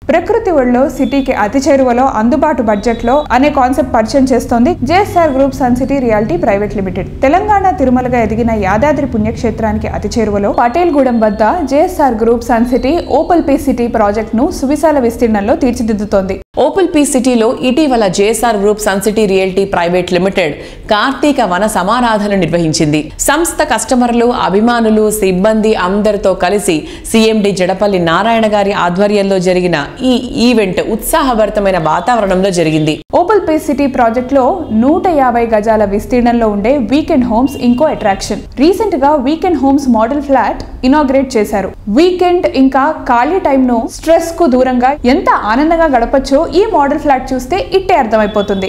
ప్రకృతి ఒళ్ళో సిటీకి అతి చేరువలో అందుబాటు బడ్జెట్ లో అనే కాన్సెప్ట్ పరిచయం చేస్తోంది JSR group Sun City reality private limited Telangana తిరుమలగా ఎదిగిన యాదాద్రి పుణ్యక్షేత్రానికి అతి చేరువలో పటేల్గూడెం వద్ద JSR group Sun City Opal P City project ను సువిశాల విస్తీర్ణంలో తీర్చిదిద్దుతోంది ఓపల్ పీ సిటీలో ఇటీవల JSR group Sun City realty private limited కార్తీక వన సమారాధన నిర్వహించింది సంస్థ కస్టమర్లు అభిమానులు సిబ్బంది అందరితో కలిసి సీఎండి జడపల్లి నారాయణ గారి ఆధ్వర్యంలో జరిగిన ఈ ఈవెంట్ ఉత్సాహభరితమైన వాతావరణంలో జరిగింది ఓపల్ పే సిటీ ప్రాజెక్ట్ లో నూట యాభై గజాల విస్తీర్ణంలో ఉండే వీకెండ్ హోమ్స్ ఇంకో అట్రాక్షన్ రీసెంట్ గా weekend homes model flat inaugurate చేశారు వీకెండ్ ఇంకా ఖాళీ టైం ను స్ట్రెస్ కు దూరంగా ఎంత ఆనందంగా గడపచ్చో ఈ మోడల్ ఫ్లాట్ చూస్తే ఇట్టే అర్థమైపోతుంది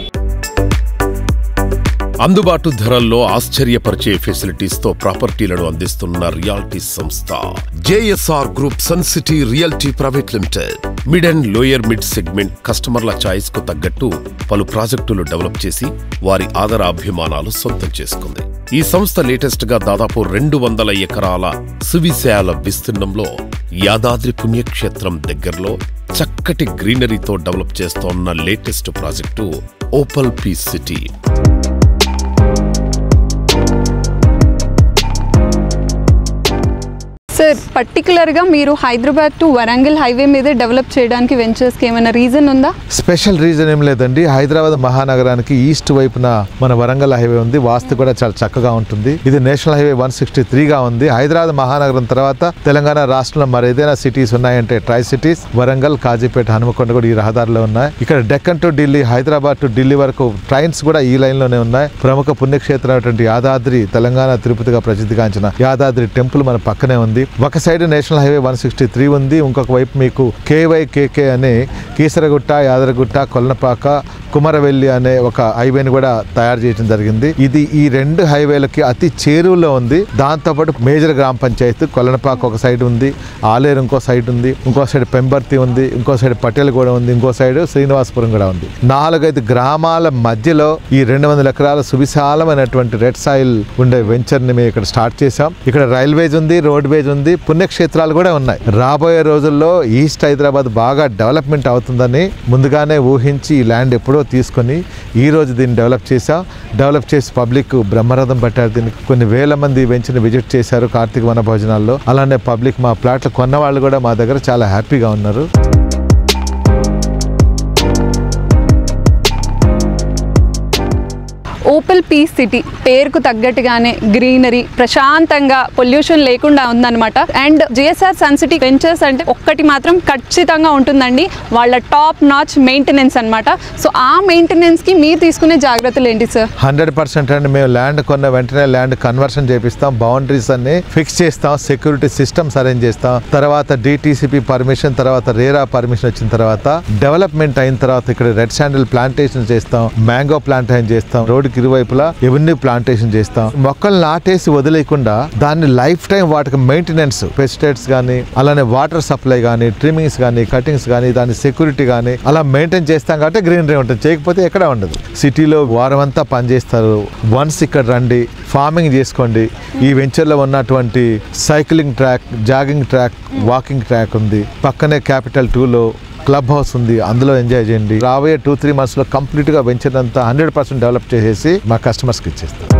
అందుబాటు ధరల్లో ఆశ్చర్యపరిచే ఫెసిలిటీస్ తో ప్రాపర్టీలను అందిస్తున్న రియాలిటీ సంస్థ JSR group Sun City realty private limited mid and lower mid segment కస్టమర్ల చాయిస్ కు తగ్గట్టు పలు ప్రాజెక్టులు డెవలప్ చేసి వారి ఆదరాభిమానాలు సొంతం చేసుకుంది ఈ సంస్థ లేటెస్ట్ గా దాదాపు రెండు వందల ఎకరాల సువిశాల విస్తీర్ణంలో యాదాద్రి పుణ్యక్షేత్రం దగ్గరలో చక్కటి గ్రీనరీతో డెవలప్ చేస్తోన్న latest project Opal P City sir పర్టికులర్గా మీరు హైదరాబాద్ టు వరంగల్ హైవే మీద డెవలప్ చేయడానికి వెంచర్స్కి ఏమైనా రీజన్ ఉందా స్పెషల్ రీజన్ ఏం లేదండి హైదరాబాద్ మహానగరానికి ఈస్ట్ వైపున మన వరంగల్ హైవే ఉంది వాస్తు కూడా చాలా చక్కగా ఉంటుంది ఇది నేషనల్ హైవే వన్ సిక్స్టీ త్రీగా ఉంది హైదరాబాద్ మహానగరం తర్వాత తెలంగాణ రాష్ట్రంలో మరి ఏదైనా సిటీస్ ఉన్నాయంటే ట్రై సిటీస్ వరంగల్ కాజీపేట హనుమకొండ కూడా ఈ రహదారిలో ఉన్నాయి ఇక్కడ డెక్కన్ టు ఢిల్లీ హైదరాబాద్ టు ఢిల్లీ వరకు ట్రైన్స్ కూడా ఈ లైన్ లోనే ఉన్నాయి ప్రముఖ పుణ్యక్షేత్రం అయినటువంటి యాదాద్రి తెలంగాణ తిరుపతిగా ప్రసిద్ధిగాంచిన యాదాద్రి టెంపుల్ మన పక్కనే ఉంది ఒక side national highway one sixty three ఉంది ఇంకొక వైపు మీకు కేవై కేకే అనే కీసరగుట్ట యాదరగుట్ట కొల్లపాక కుమరవెల్లి అనే ఒక హైవేని కూడా తయారు చేయడం జరిగింది ఇది ఈ రెండు హైవేలకి అతి చేరువలో ఉంది దాంతోపాటు మేజర్ గ్రామ పంచాయతీ కొల్లనపాక ఒక సైడ్ ఉంది ఆలేరు ఇంకో సైడ్ ఉంది ఇంకో సైడ్ పెంబర్తి ఉంది ఇంకో సైడ్ పటేల్ కూడా ఉంది ఇంకో సైడ్ శ్రీనివాసపురం కూడా ఉంది నాలుగైదు గ్రామాల మధ్యలో ఈ రెండు వందల ఎకరాల సువిశాలమైనటువంటి రెడ్ సాయిల్ ఉండే వెంచర్ ని మేము ఇక్కడ స్టార్ట్ చేసాం ఇక్కడ రైల్వేజ్ ఉంది రోడ్ వేజ్ ఉంది పుణ్యక్షేత్రాలు కూడా ఉన్నాయి రాబోయే రోజుల్లో ఈస్ట్ హైదరాబాద్ బాగా డెవలప్మెంట్ అవుతుందని ముందుగానే ఊహించి ఈ ల్యాండ్ ఎప్పుడో తీసుకొని ఈ రోజు దీన్ని డెవలప్ చేసాం డెవలప్ చేసి పబ్లిక్ బ్రహ్మరథం పట్టారు దీనికి కొన్ని వేల మంది వెంచర్ని విజిట్ చేశారు కార్తీక వన భోజనాల్లో అలానే పబ్లిక్ మా ప్లాట్లు కొన్న వాళ్ళు కూడా మా దగ్గర చాలా హ్యాపీగా ఉన్నారు ఓపెల్ పీస్ సిటీ పేరుకు తగ్గట్టుగానే గ్రీనరీ ప్రశాంతంగా పొల్యూషన్ లేకుండా ఉందన్నమాట and GSR Sun City ventures అంటే ఒక్కటి మాత్రం ఖచ్చితంగా ఉంటుందండి వాళ్ళ టాప్ నాచ్ మెయింటెనెన్స్ అనమాట సో ఆ మెయింటెనెన్స్కి మీరు తీసుకునే జాగ్రత్తలు ఏంటి సార్ హండ్రెడ్ పర్సెంట్ అండి మేము ల్యాండ్ కొన్న వెంటనే ల్యాండ్ కన్వర్షన్ చేపిస్తాం బౌండరీస్ అన్ని ఫిక్స్ చేస్తాం సెక్యూరిటీ సిస్టమ్స్ అరేంజ్ చేస్తాం తర్వాత డిటిసిపి పర్మిషన్ తర్వాత రేరా పర్మిషన్ వచ్చిన తర్వాత డెవలప్మెంట్ అయిన తర్వాత ఇక్కడ రెడ్ శాండిల్ ప్లాంటేషన్ చేస్తాం మ్యాంగో ప్లాంటేషన్ చేస్తాం రోడ్డుకి ఇరువైపులా ఎవెన్యూ ప్లాంటేషన్ చేస్తాం మొక్కలు నాటేసి వదిలేయకుండా దాన్ని లైఫ్ టైం వాటికి మెయింటెనెన్స్ పెస్టిసైడ్స్ కానీ అలానే వాటర్ సప్లై కానీ ట్రిమ్మింగ్స్ కానీ కటింగ్స్ కానీ దాని సెక్యూరిటీ కానీ అలా మెయింటైన్ చేస్తాం కాబట్టి గ్రీనరీ ఉంటుంది చేయకపోతే ఎక్కడ ఉండదు సిటీలో వారం అంతా పనిచేస్తారు వన్స్ ఇక్కడ రండి ఫార్మింగ్ చేసుకోండి ఈ వెంచర్లో ఉన్నటువంటి cycling track jogging track walking track ఉంది పక్కనే క్యాపిటల్ టూలో క్లబ్ హౌస్ ఉంది అందులో ఎంజాయ్ చేయండి రాబోయే టూ త్రీ మంత్స్లో కంప్లీట్గా వెంచర్ అంతా హండ్రెడ్ పర్సెంట్ డెవలప్ చేసేసి మా కస్టమర్స్కి ఇచ్చేస్తాం